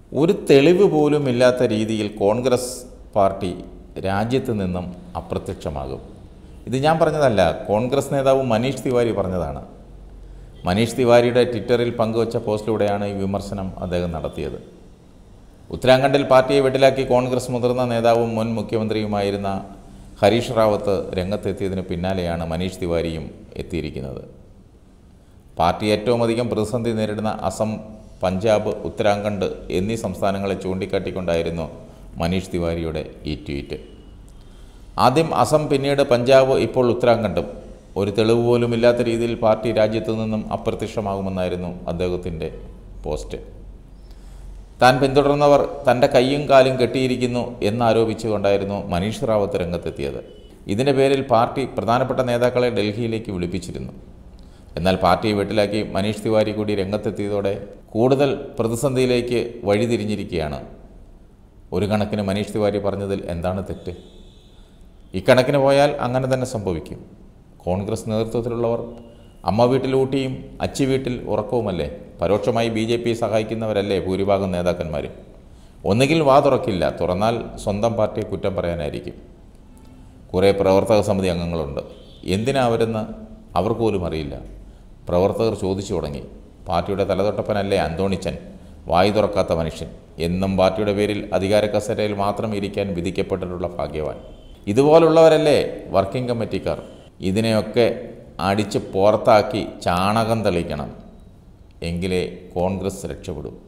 ഒരു തെളിവ് പോലും ഇല്ലാത്ത രീതിയിൽ കോൺഗ്രസ് പാർട്ടി രാജ്യത്ത് നിന്നും അപ്രത്യക്ഷമാകും ഇത് ഞാൻ പറഞ്ഞതല്ല കോൺഗ്രസ് നേതാവ് മനീഷ് തിവാരി പറഞ്ഞതാണ് മനീഷ് തിവാരിയുടെ ട്വിറ്ററിൽ പങ്കുവച്ച പോസ്റ്റിലൂടെയാണ് ഈ വിമർശനം അദ്ദേഹം നടത്തിയത് ഉത്തരാഖണ്ഡിൽ പാർട്ടിയെ വെട്ടിലാക്കി കോൺഗ്രസ് മുതിർന്ന നേതാവും മുൻ മുഖ്യമന്ത്രിയുമായിരുന്ന ഹരീഷ് റാവത്ത് രംഗത്തെത്തിയതിന് പിന്നാലെയാണ് മനീഷ് തിവാരിയും എത്തിയിരിക്കുന്നത് പാർട്ടി ഏറ്റവും അധികം പ്രതിസന്ധി നേരിടുന്ന അസം പഞ്ചാബ് ഉത്തരാഖണ്ഡ് എന്നീ സംസ്ഥാനങ്ങളെ ചൂണ്ടിക്കാട്ടിക്കൊണ്ടായിരുന്നു മനീഷ് തിവാരിയുടെ ഈ ട്വീറ്റ് ആദ്യം അസം പിന്നീട് പഞ്ചാബ് ഇപ്പോൾ ഉത്തരാഖണ്ഡും ഒരു തെളിവ് പോലും ഇല്ലാത്ത രീതിയിൽ പാർട്ടി രാജ്യത്തു നിന്നും അപ്രത്യക്ഷമാകുമെന്നായിരുന്നു അദ്ദേഹത്തിൻ്റെ പോസ്റ്റ് താൻ പിന്തുടർന്നവർ തൻ്റെ കൈയും കാലും കെട്ടിയിരിക്കുന്നു എന്നാരോപിച്ചുകൊണ്ടായിരുന്നു മനീഷ് റാവത്ത് രംഗത്തെത്തിയത് ഇതിൻ്റെ പേരിൽ പാർട്ടി പ്രധാനപ്പെട്ട നേതാക്കളെ ഡൽഹിയിലേക്ക് വിളിപ്പിച്ചിരുന്നു എന്നാൽ പാർട്ടിയെ വെട്ടിലാക്കി മനീഷ് തിവാരി കൂടി രംഗത്തെത്തിയതോടെ കൂടുതൽ പ്രതിസന്ധിയിലേക്ക് വഴിതിരിഞ്ഞിരിക്കുകയാണ് ഒരു കണക്കിന് മനീഷ് തിവാരി പറഞ്ഞതിൽ എന്താണ് തെറ്റ് ഇക്കണക്കിന് പോയാൽ അങ്ങനെ തന്നെ സംഭവിക്കും കോൺഗ്രസ് നേതൃത്വത്തിലുള്ളവർ അമ്മ വീട്ടിൽ ഊട്ടിയും അച്ചി വീട്ടിൽ ഉറക്കവുമല്ലേ പരോക്ഷമായി ബി ജെ പി സഹായിക്കുന്നവരല്ലേ ഭൂരിഭാഗം നേതാക്കന്മാർ ഒന്നുകിൽ വാ തുറക്കില്ല തുറന്നാൽ സ്വന്തം പാർട്ടിയെ കുറ്റം പറയാനായിരിക്കും കുറേ പ്രവർത്തക സമിതി അംഗങ്ങളുണ്ട് എന്തിനാ അവരെന്ന് അവർക്ക് പോലും അറിയില്ല പ്രവർത്തകർ ചോദിച്ചു തുടങ്ങി പാർട്ടിയുടെ തലതൊട്ടപ്പനല്ലേ അന്തോണിച്ചൻ വായി തുറക്കാത്ത മനുഷ്യൻ എന്നും പാർട്ടിയുടെ പേരിൽ അധികാര കസേരയിൽ മാത്രം ഇരിക്കാൻ വിധിക്കപ്പെട്ടിട്ടുള്ള ഭാഗ്യവാൻ ഇതുപോലുള്ളവരല്ലേ വർക്കിംഗ് കമ്മിറ്റിക്കാർ ഇതിനെയൊക്കെ അടിച്ച് പുറത്താക്കി ചാണകം തെളിയിക്കണം എങ്കിലേ കോൺഗ്രസ് രക്ഷപ്പെടൂ